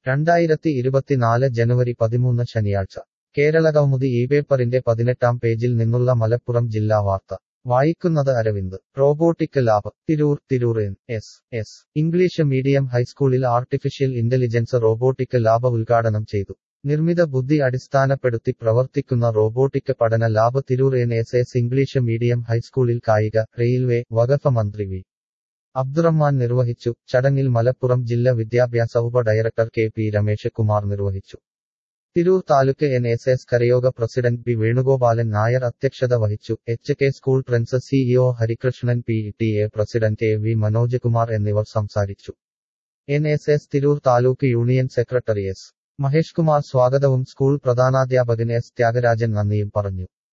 രണ്ടായിരത്തി ഇരുപത്തിനാല് ജനുവരി പതിമൂന്ന് ശനിയാഴ്ച കേരളകൗമുദി ഈ പേപ്പറിന്റെ പതിനെട്ടാം പേജിൽ നിന്നുള്ള മലപ്പുറം ജില്ലാ വാർത്ത വായിക്കുന്നത് Aravind robotic lab Tirur Tirur N S S English medium ഹൈസ്കൂളിൽ ആർട്ടിഫിഷ്യൽ ഇന്റലിജൻസ് റോബോട്ടിക് ലാബ് ഉദ്ഘാടനം ചെയ്തു നിർമ്മിത ബുദ്ധി അടിസ്ഥാനപ്പെടുത്തി പ്രവർത്തിക്കുന്ന റോബോട്ടിക് പഠന lab Tirur N S S English medium ഹൈസ്കൂളിൽ കായിക റെയിൽവേ വകുപ്പ് മന്ത്രി വി അബ്ദുറഹ്മാൻ നിർവഹിച്ചു ചടങ്ങിൽ മലപ്പുറം ജില്ലാ വിദ്യാഭ്യാസ ഉപ director K P Ramesh Kumar നിർവഹിച്ചു Tirur taluk N S S കരയോഗ പ്രസിഡന്റ് പി വേണുഗോപാലൻ നായർ അധ്യക്ഷത വഹിച്ചു H K school principal CEO Harikrishnan P T A president A V Manoj Kumar എന്നിവർ സംസാരിച്ചു N S S Tirur taluk union secretary S Mahesh Kumar സ്വാഗതവും സ്കൂൾ പ്രധാനാധ്യാപകൻ എസ് ത്യാഗരാജൻ നന്ദിയും പറഞ്ഞു